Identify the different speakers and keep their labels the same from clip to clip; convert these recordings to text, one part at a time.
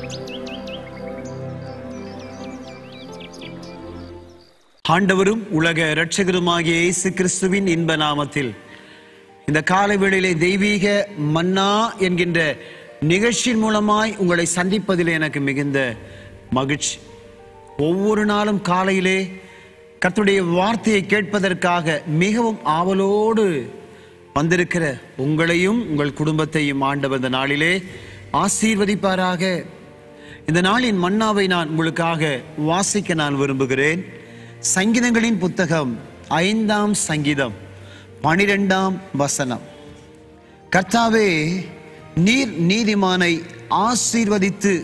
Speaker 1: ஆண்டவரும் உலக இரட்சகருமாகிய இயேசு கிறிஸ்துவின் இன்ப நாமத்தில் இந்த காலை வேளையிலே தெய்வீக மன்னா என்கின்ற நிகழ்ச்சியின் மூலமாய் உங்களை சந்திப்பதில் எனக்கு மிகுந்த மகிழ்ச்சி ஒவ்வொரு நாளும் காலையிலே கர்த்தருடைய வார்த்தையை கேட்பதற்காக மிகவும் ஆவலோடு வந்திருக்கிற உங்களையும் உங்கள் குடும்பத்தையும் ஆண்டவர் இந்த நாளிலே ஆசீர்வதிப்பாராக இந்த நாளின் மன்னாவை நான் உங்களுக்காக வாசிக்க நான் விரும்புகிறேன் சங்கீதங்களின் புத்தகம் ஐந்தாம் சங்கீதம் பனிரெண்டாம் வசனம் கர்த்தாவே நீர் நீதிமானை ஆசீர்வதித்து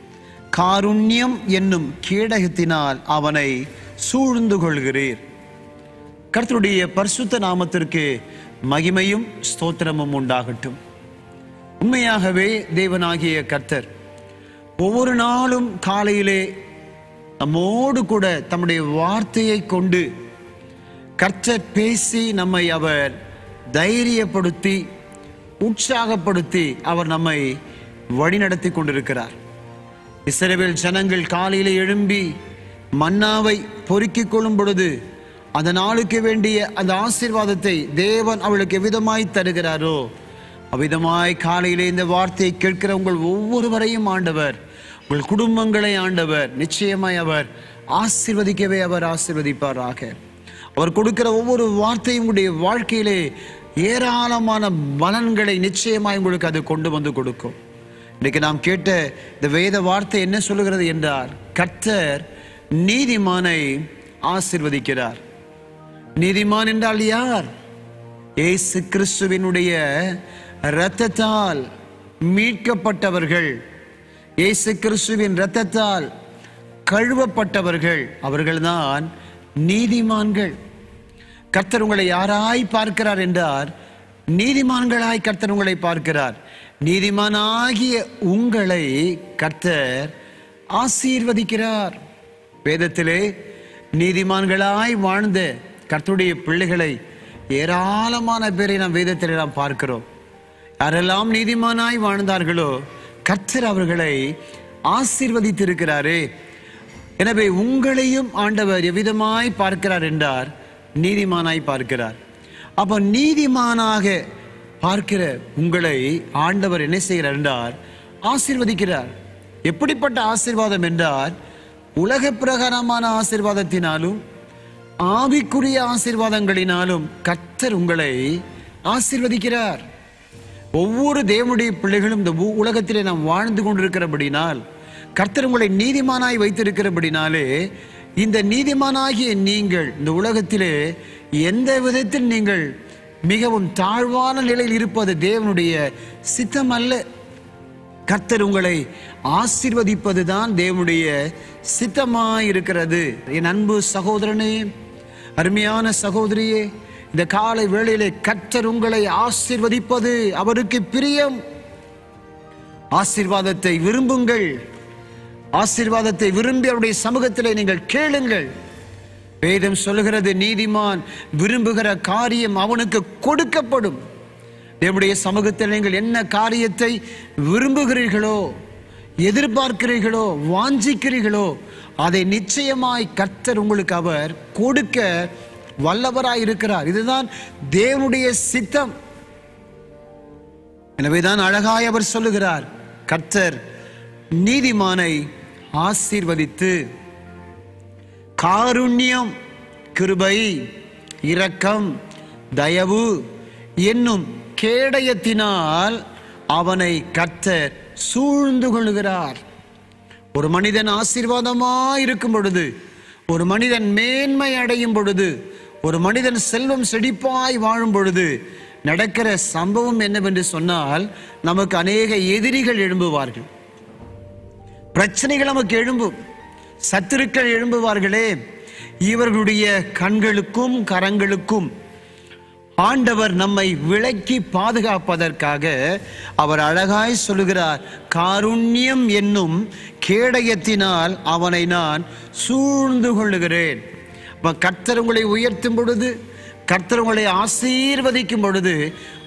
Speaker 1: காருண்யம் என்னும் கேடகத்தினால் அவனை சூழ்ந்து கொள்கிறீர் கர்த்தருடைய பரிசுத்த நாமத்திற்கு மகிமையும் ஸ்தோத்திரமும் உண்டாகட்டும் உண்மையாகவே தேவனாகிய கர்த்தர் ஒவ்வொரு நாளும் காலையிலே நம்மோடு கூட தம்முடைய வார்த்தையை கொண்டு கர்த்தர் பேசி நம்மை அவர் தைரியப்படுத்தி உற்சாகப்படுத்தி அவர் நம்மை வழிநடத்தி கொண்டிருக்கிறார் இஸ்ரவேல் ஜனங்கள் காலையிலே எழும்பி மன்னாவை பொறுக்கிக் கொள்ளும் பொழுது அந்த நாளுக்கு வேண்டிய அந்த ஆசீர்வாதத்தை தேவன் அவளுக்கு எவ்விதமாய் தருகிறாரோ அவ்விதமாய் காலையிலே இந்த வார்த்தையை கேட்கிற உங்கள் ஒவ்வொருவரையும் ஆண்டவர் உங்கள் குடும்பங்களை ஆண்டவர் நிச்சயமாய் அவர் ஆசீர்வதிக்கவே அவர் ஆசீர்வதிப்பாராக அவர் கொடுக்கிற ஒவ்வொரு வார்த்தையும் உங்களுடைய வாழ்க்கையிலே ஏராளமான பலன்களை நிச்சயமாய் உங்களுக்கு அது கொண்டு வந்து கொடுக்கும் இன்னைக்கு நாம் கேட்ட இந்த வேத வார்த்தை என்ன சொல்லுகிறது என்றால் கர்த்தர் நீதிமானை ஆசிர்வதிக்கிறார் நீதிமான் என்றால் யார் இயேசு கிறிஸ்துவினுடைய இரத்தத்தால் மீட்கப்பட்டவர்கள் இயேசு கிறிஸ்துவின் இரத்தத்தால் கழுவப்பட்டவர்கள் அவர்கள்தான் நீதிமான்கள் கர்த்தர் உங்களை யாராய் பார்க்கிறார் என்றார் நீதிமான்களாய் கர்த்தர் உங்களை பார்க்கிறார் நீதிமானாகிய உங்களை கர்த்தர் ஆசீர்வதிக்கிறார் வேதத்திலே நீதிமான்களாய் வாழ்ந்த கர்த்தருடைய பிள்ளைகளை ஏராளமான பேரை நாம் வேதத்திலே நாம் பார்க்கிறோம் யாரெல்லாம் நீதிமானாய் வாழ்ந்தார்களோ கர்த்தர் அவர்களை ஆசீர்வதித்திருக்கிறாரே எனவே உங்களையும் ஆண்டவர் எவ்விதமாய் பார்க்கிறார் என்றார் நீதிமானாய் பார்க்கிறார் அப்போ நீதிமானாக பார்க்கிற உங்களை ஆண்டவர் என்ன செய்கிறார் என்றார் ஆசீர்வதிக்கிறார் எப்படிப்பட்ட ஆசீர்வாதம் என்றால் உலக பிரகாரமான ஆசீர்வாதத்தினாலும் ஆவிக்குரிய ஆசீர்வாதங்களினாலும் கர்த்தர் உங்களை ஆசீர்வதிக்கிறார் ஒவ்வொரு தேவனுடைய பிள்ளைகளும் இந்த பூ- உலகத்திலே நாம் வாழ்ந்து கொண்டிருக்கிறபடினால் கர்த்தர் உங்களை நீதிமானாய் வைத்திருக்கிறபடினாலே இந்த நீதிமானாகிய நீங்கள் இந்த உலகத்திலே எந்த விதத்தில் நீங்கள் மிகவும் தாழ்வான நிலையில் இருப்பது தேவனுடைய சித்தம் அல்ல கர்த்தர் உங்களை ஆசீர்வதிப்பதுதான் தேவனுடைய சித்தமாய் இருக்கிறது என் அன்பு சகோதரனே அருமையான சகோதரியே இந்த காலை வேளையிலே கர்த்தர் உங்களை ஆசீர்வதிப்பது அவருக்கு பிரியம் ஆசீர்வாதத்தை விரும்புங்கள் ஆசீர்வாதத்தை விரும்பி அவருடைய சமூகத்திலே நீங்கள் கேளுங்கள் வேதம் சொல்லுகிறது நீதிமான் விரும்புகிற காரியம் அவனுக்கு கொடுக்கப்படும் தேவனுடைய சமூகத்தில் நீங்கள் என்ன காரியத்தை விரும்புகிறீர்களோ எதிர்பார்க்கிறீர்களோ வாஞ்சிக்கிறீர்களோ அதை நிச்சயமாய் கர்த்தர் உங்களுக்கு அவர் கொடுக்க வல்லவராய் இருக்கிறார் இதுதான் தேவனுடைய சித்தம் எனவேதான் அழகாய் அவர் சொல்லுகிறார் கர்த்தர் நீதிமானை ஆசீர்வதித்து காருண்யம் கிருபை இரக்கம் தயவு என்னும் கேடயத்தினால் அவனை கர்த்தர் சூழ்ந்து கொள்ளுகிறார் ஒரு மனிதன் ஆசீர்வாதமாய் இருக்கும் பொழுது ஒரு மனிதன் மேன்மை அடையும் பொழுது ஒரு மனிதன் செல்வம் செழிப்பாய் வாழும் பொழுது நடக்கிற சம்பவம் என்னவென்று சொன்னால் நமக்கு அநேக எதிரிகள் எழும்புவார்கள் பிரச்சனைகள் நமக்கு எழும்பும் சத்துருக்கள் எழும்புவார்களே இவர்களுடைய கண்களுக்கும் கரங்களுக்கும் ஆண்டவர் நம்மை விலக்கி பாதுகாப்பதற்காக அவர் அழகாய் சொல்லுகிறார் காருண்யம் என்னும் கேடயத்தினால் அவனை நான் சூழ்ந்து கொள்ளுகிறேன் அப்ப கர்த்தர் உங்களை உயர்த்தும் பொழுது கர்த்தர் உங்களை ஆசீர்வதிக்கும் பொழுது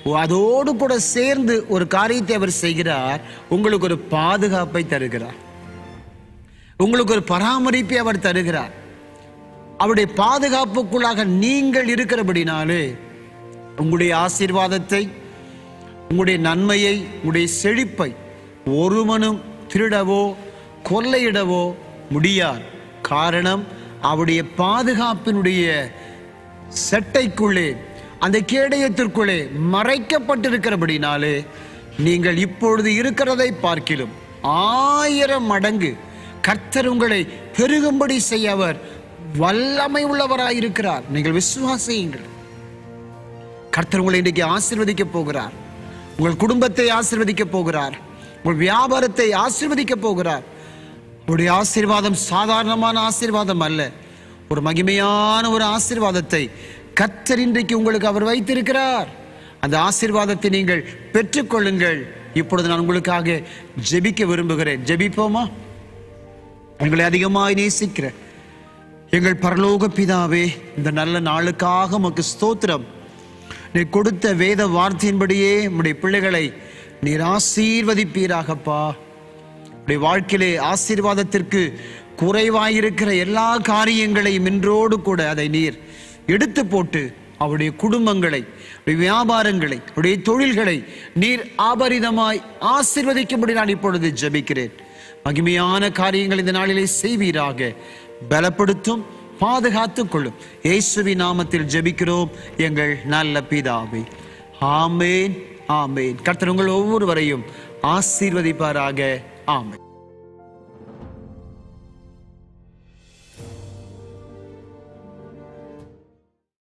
Speaker 1: அதோடு கூட சேர்ந்து ஒரு காரியத்தை அவர் செய்கிறார் உங்களுக்கு ஒரு பாதுகாப்பை தருகிறார் உங்களுக்கு ஒரு பராமரிப்பை அவர் தருகிறார் அவருடைய பாதுகாப்புக்குள்ளாக நீங்கள் இருக்கிறபடினாலே உங்களுடைய ஆசீர்வாதத்தை உங்களுடைய நன்மையை உங்களுடைய செழிப்பை ஒருவனும் திருடவோ கொள்ளையிடவோ முடியாது காரணம் அவருடைய பாதுகாப்பினுடைய செட்டைக்குள்ளே அந்த கேடயத்திற்குள்ளே மறைக்கப்பட்டிருக்கிறபடினாலே நீங்கள் இப்பொழுது இருக்கிறதை பார்க்கிலும் ஆயிரம் மடங்கு கர்த்தர் உங்களை பெருகும்படி செய்ய அவர் வல்லமை உள்ளவராயிருக்கிறார் நீங்கள் விசுவாசியுங்கள் கர்த்தர் உங்களை இன்றைக்கு ஆசீர்வதிக்க போகிறார் உங்கள் குடும்பத்தை ஆசீர்வதிக்க போகிறார் உங்கள் வியாபாரத்தை ஆசீர்வதிக்க போகிறார் உங்களுடைய ஆசீர்வாதம் சாதாரணமான ஆசீர்வாதம் அல்ல ஒரு மகிமையான ஒரு ஆசீர்வாதத்தை கர்த்தர் இன்றைக்கு உங்களுக்கு அவர் வைத்திருக்கிறார் அந்த ஆசீர்வாதத்தை நீங்கள் பெற்றுக்கொள்ளுங்கள் இப்பொழுது நான் உங்களுக்காக ஜெபிக்க விரும்புகிறேன் ஜெபிப்போமா உங்களை அதிகமாய் நேசிக்கிற எங்கள் பரலோக பிதாவே இந்த நல்ல நாளுக்காக உமக்கு ஸ்தோத்திரம் நீ கொடுத்த வேத வார்த்தையின்படியே உம்முடைய பிள்ளைகளை நீர் ஆசீர்வதிப்பீராகப்பா உடைய வாழ்க்கையிலே ஆசீர்வாதத்திற்கு குறைவாயிருக்கிற எல்லா காரியங்களையும் இன்றோடு கூட அதை நீர் எடுத்து போட்டு அவருடைய குடும்பங்களை அவருடைய வியாபாரங்களை அவருடைய தொழில்களை நீர் ஆபரிதமாய் ஆசீர்வதிக்கும்படி நான் இப்பொழுது ஜெபிக்கிறேன் மகிமையான காரியங்கள் இந்த நாளிலே செய்வீராக பலப்படுத்தும் பாதுகாத்துக் கொள்ளும் இயேசுவின் நாமத்தில் ஜெபிக்கிறோம் எங்கள் நல்ல பிதாவே ஆமேன் ஆமேன் கர்த்தர் உங்கள் ஒவ்வொருவரையும் ஆசீர்வதிப்பாராக ஆமென்